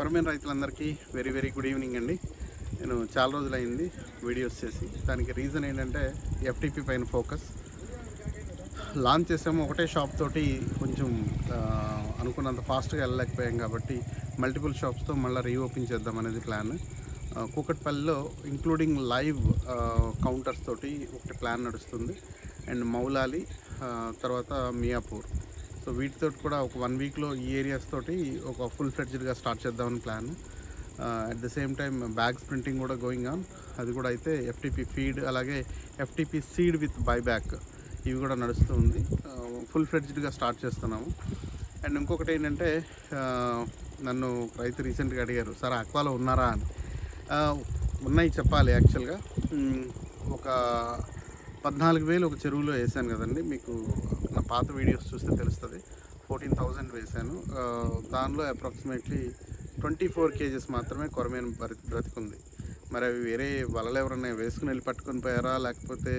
కొరమేన రైతులందరికీ very very good evening అండి నేను చాలా రోజులైంది వీడియోస్ చేసి దానికి రీజన్ ఏంటంటే ఎఫ్టీపీ పైన ఫోకస్ లాంచ్ చేసాము ఒకటే షాప్ తోటి కొంచెం ఆ, అనుకున్నంత ఫాస్ట్గా వెళ్ళలేకపోయాం కాబట్టి మల్టిపుల్ షాప్స్తో మళ్ళీ రీఓపెన్ చేద్దాం అనేది ప్లాన్ కూకట్పల్లిలో ఇంక్లూడింగ్ లైవ్ కౌంటర్స్ తోటి ఒకటి ప్లాన్ నడుస్తుంది అండ్ మౌలాలి ఆ, తర్వాత మియాపూర్ సో వీటితో కూడా ఒక వన్ వీక్లో ఈ ఏరియాస్ తోటి ఒక ఫుల్ ఫ్లెడ్జ్డ్గా స్టార్ట్ చేద్దామని plan at the same time bags printing కూడా గోయింగ్ ఆన్ అది కూడా అయితే ఎఫ్టీపీ ఫీడ్ అలాగే ఎఫ్టీపీ సీడ్ విత్ బైబ్యాక్ ఇవి కూడా నడుస్తూ ఉంది ఫుల్ ఫ్లెడ్జ్డ్గా స్టార్ట్ చేస్తున్నాము అండ్ ఇంకొకటి ఏంటంటే ఆ, నన్ను రైతు రీసెంట్గా అడిగారు సార్ అక్వాలో ఉన్నారా అని ఆ, ఉన్నాయి చెప్పాలి యాక్చువల్గా మ్, ఒక పద్నాలుగు వేలు ఒక చెరువులో వేసాను కదండి మీకు నా పాత వీడియోస్ చూస్తే తెలుస్తుంది ఫోర్టీన్ థౌజండ్ వేసాను ఆ, దానిలో అప్రాక్సిమేట్లీ ట్వంటీ ఫోర్ కేజెస్ మాత్రమే కొరమేను బ్రతి బ్రతికుంది మరి అవి వేరే వలలు ఎవరన్నా వేసుకుని వెళ్ళి పట్టుకొని పోయారా లేకపోతే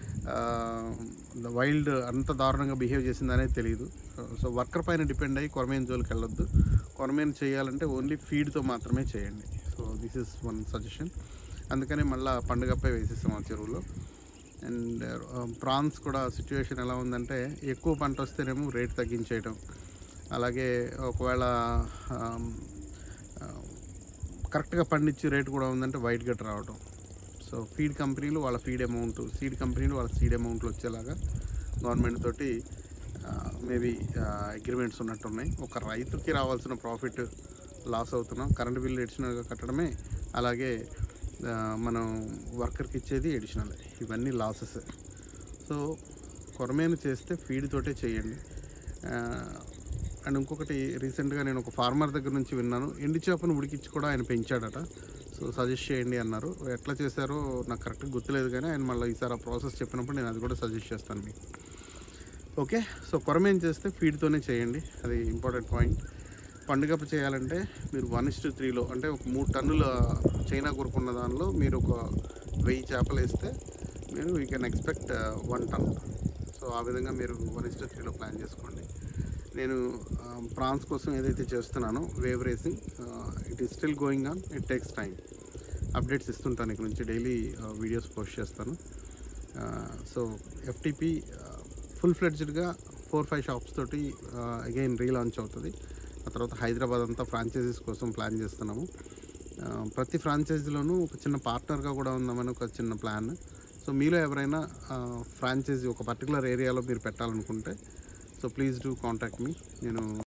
వైల్డ్ అంత దారుణంగా బిహేవ్ చేసిందనేది తెలియదు సో వర్కర్ పైన డిపెండ్ అయ్యి కొరమేన్ జోలికి వెళ్ళొద్దు కొరమేన్ చేయాలంటే ఓన్లీ ఫీడ్తో మాత్రమే చేయండి so this is one suggestion అందుకనే మళ్ళీ పండుగపై వేసేసాం ఆ చెరువులో అండ్ ప్రాన్స్ కూడా సిచ్యువేషన్ ఎలా ఉందంటే ఎక్కువ పంట వస్తేనేమో రేట్ తగ్గించేయడం అలాగే ఒకవేళ ఆమ్, ఆ, కరెక్ట్గా పండించి రేట్ కూడా ఉందంటే వైట్ గట్ రావడం సో ఫీడ్ కంపెనీలు వాళ్ళ ఫీడ్ అమౌంట్ సీడ్ కంపెనీలు వాళ్ళ సీడ్ అమౌంట్లు వచ్చేలాగా గవర్నమెంట్ తోటి మేబీ అగ్రిమెంట్స్ ఉన్నట్టున్నాయి ఒక రైతుకి రావాల్సిన ప్రాఫిట్ లాస్ అవుతున్నాం కరెంట్ బిల్లు ఎడిషనల్గా కట్టడమే అలాగే ఆ, మనం వర్కర్కి ఇచ్చేది ఎడిషనల్ ఇవన్నీ లాసెస్ సో కొరమేను చేస్తే ఫీడ్ తోటే చేయండి ఆ, అండ్ ఇంకొకటి రీసెంట్గా నేను ఒక ఫార్మర్ దగ్గర నుంచి విన్నాను ఎండి చేపను ఉడికించి కూడా ఆయన పెంచాడట సో సజెస్ట్ చేయండి అన్నారు ఎట్లా చేశారో నాకు కరెక్ట్గా గుర్తులేదు కానీ ఆయన మళ్ళీ ఈసారి ఆ ప్రాసెస్ చెప్పినప్పుడు నేను అది కూడా సజెస్ట్ చేస్తాను మీకు ఓకే సో కొరమేం చేస్తే ఫీడ్తోనే చేయండి అది ఇంపార్టెంట్ పాయింట్ పండుగ చేయాలంటే మీరు వన్ ఇస్ టు త్రీలో అంటే ఒక మూడు టన్నుల చైనా కూరుకున్న దానిలో మీరు ఒక వెయ్యి చేపలు వేస్తే మీరు you can expect one ton so ఆ విధంగా మీరు వన్ ఇస్ టు త్రీలో ప్లాన్ చేసుకోండి నేను ప్రాన్స్ కోసం ఏదైతే చేస్తున్నానో wave racing it is still going on it takes time updates ఇస్తుంటాను ఇక్కడ నుంచి డైలీ వీడియోస్ పోస్ట్ చేస్తాను సో ఎఫ్టీపీ ఫుల్ ఫ్లెడ్జ్డ్గా ఫోర్ ఫైవ్ షాప్స్ తోటి అగైన్ రీలాంచ్ అవుతుంది ఆ తర్వాత హైదరాబాద్ అంతా ఫ్రాంచైజీస్ కోసం ప్లాన్ చేస్తున్నాము ఆ, ప్రతి ఫ్రాంచైజీలోనూ ఒక చిన్న పార్ట్నర్గా కూడా ఉందామని ఒక చిన్న ప్లాన్ సో మీలో ఎవరైనా ఫ్రాంచైజీ ఒక పర్టికులర్ ఏరియాలో మీరు పెట్టాలనుకుంటే సో ప్లీజ్ డూ కాంటాక్ట్ మీ నేను